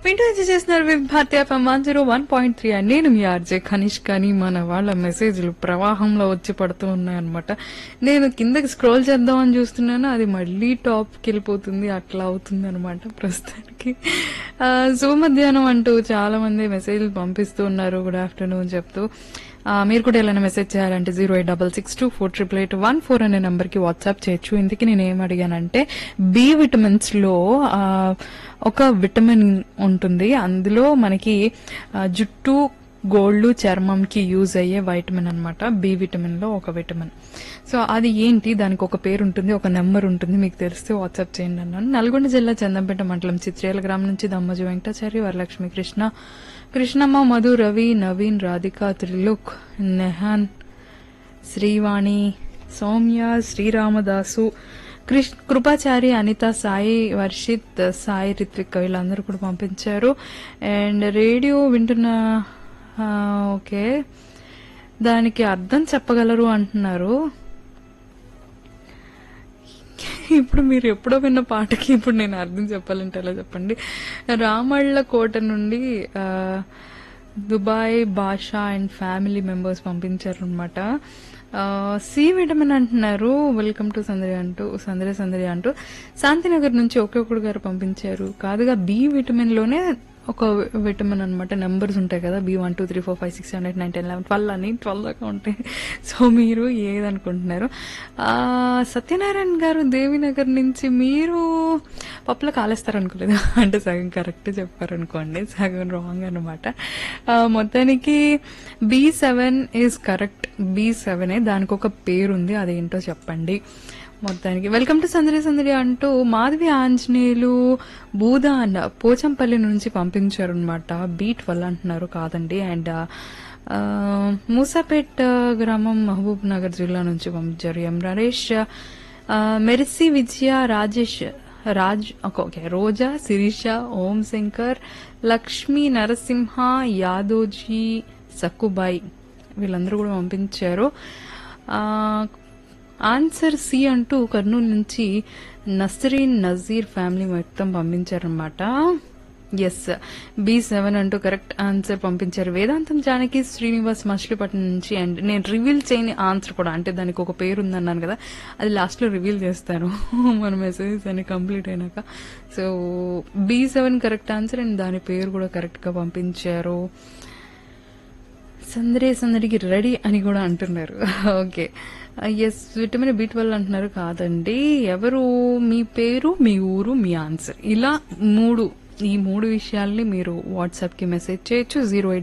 వింటూ ఎంజాయ్ చేస్తున్నారు with Bharati F M one zero one point three and నేను మీ ఆర్జే ఖనిష్ కానీ మన వాళ్ళ మెసేజ్లు ప్రవాహంలో వచ్చి పడుతూ ఉన్నాయన్నమాట నేను కిందకి స్క్రోల్ చేద్దామని చూస్తున్నాను అది మళ్ళీ టాప్కి వెళ్ళిపోతుంది అట్లా అవుతుంది అనమాట ప్రస్తుతానికి ఆ, శుభ మధ్యాహ్నం అంటూ చాలా మంది మెసేజ్లు పంపిస్తూ ఉన్నారు గుడ్ ఆఫ్టర్నూన్ చెప్తూ ఆ, మీరు కూడా ఏమైనా మెసేజ్ చేయాలంటే zero eight double six two four triple eight one four అనే నంబర్కి వాట్సాప్ చేయొచ్చు ఇందుకు నేను ఏం అడిగానంటే బి విటమిన్స్ లో ఆ, ఒక విటమిన్ ఉంటుంది అందులో మనకి ఆ, జుట్టు గోళ్ళు చర్మంకి యూజ్ అయ్యే వైటమిన్ అన్నమాట బి విటమిన్ లో ఒక విటమిన్ సో అది ఏంటి దానికి ఒక పేరు ఉంటుంది ఒక నెంబర్ ఉంటుంది మీకు తెలిస్తే వాట్సాప్ చేయండి అన్నాను నల్గొండ జిల్లా చందంపేట మండలం చిత్రేల గ్రామం నుంచి దమ్మజు వెంకటాచారి వరలక్ష్మి కృష్ణ కృష్ణమ్మ మధు రవి నవీన్ రాధిక త్రిలోక్ నెహాన్ శ్రీవాణి సౌమ్య శ్రీరామదాసు కృష్ కృపాచారి అనిత సాయి వర్షిత్ సాయి రిత్విక్ వీళ్ళందరూ కూడా పంపించారు అండ్ రేడియో వింటున్న ఆ, ఓకే దానికి అర్థం చెప్పగలరు అంటున్నారు ఇప్పుడు మీరు ఎప్పుడో విన్న పాటకి ఇప్పుడు నేను అర్థం చెప్పాలంటే ఎలా చెప్పండి రామళ్ళ కోట నుండి ఆ, దుబాయ్ భాషా అండ్ ఫ్యామిలీ మెంబర్స్ పంపించారు అనమాట సి విటమిన్ అంటున్నారు వెల్కమ్ టు సందరి అంటూ సందరి సందరి అంటూ శాంతినగర్ నుంచి ఒక్కొక్కడు గారు పంపించారు కాదుగా బి విటమిన్ లోనే ఒక విటమిన్ అనమాట నెంబర్స్ ఉంటాయి కదా B one two three four five six seven eight nine ten eleven twelve అని ట్వెల్వ్ దాకా ఉంటాయి సో మీరు ఏదనుకుంటున్నారు ఆ, సత్యనారాయణ గారు దేవినగర్ నుంచి మీరు పప్పులో కాలేస్తారు అనుకోలేదు అంటే సగం కరెక్ట్ చెప్పారనుకోండి సగం రాంగ్ అనమాట మొత్తానికి B seven is correct B సెవెనే దానికి ఒక పేరు ఉంది అదేంటో చెప్పండి మొత్తానికి వెల్కమ్ టు సందడి సందడి అంటూ మాధవి ఆంజనేయులు బూదా అన్న పోచంపల్లి నుంచి పంపించారు అనమాట బీట్ వల్ల అంటున్నారు కాదండి అండ్ ఆ, మూసాపేట్ గ్రామం మహబూబ్ నగర్ జిల్లా నుంచి పంపించారు ఎం నరేష్ ఆ, Mercy Vijaya Rajesh Raj okay, okay Roja Sirisha Om Shankar Lakshmi Narasimha Yadoji Sakkubai వీళ్ళందరూ కూడా పంపించారు ఆ, ఆన్సర్ సి అంటూ కర్నూలు నుంచి నస్రీన్ నజీర్ ఫ్యామిలీ మొత్తం పంపించారనమాట ఎస్ బి సెవెన్ అంటూ కరెక్ట్ ఆన్సర్ పంపించారు వేదాంతం జానకి శ్రీనివాస్ మచిలీపట్నం నుంచి అండ్ నేను రివీల్ చేయని ఆన్సర్ కూడా అంటే దానికి ఒక పేరు ఉందన్నాను కదా అది లాస్ట్ లో రివీల్ చేస్తాను మన మెసేజెస్ అన్ని కంప్లీట్ అయినాక so B seven correct answer and దాని పేరు కూడా కరెక్ట్ గా పంపించారు సందడి సందడికి రెడీ అని కూడా అంటున్నారు okay yes vitamin B twelve అంటున్నారు కాదండి ఎవరు మీ పేరు మీ ఊరు మీ ఆన్సర్ ఇలా మూడు ఈ మూడు విషయాల్ని మీరు వాట్సాప్ కి మెసేజ్ చేయొచ్చు జీరో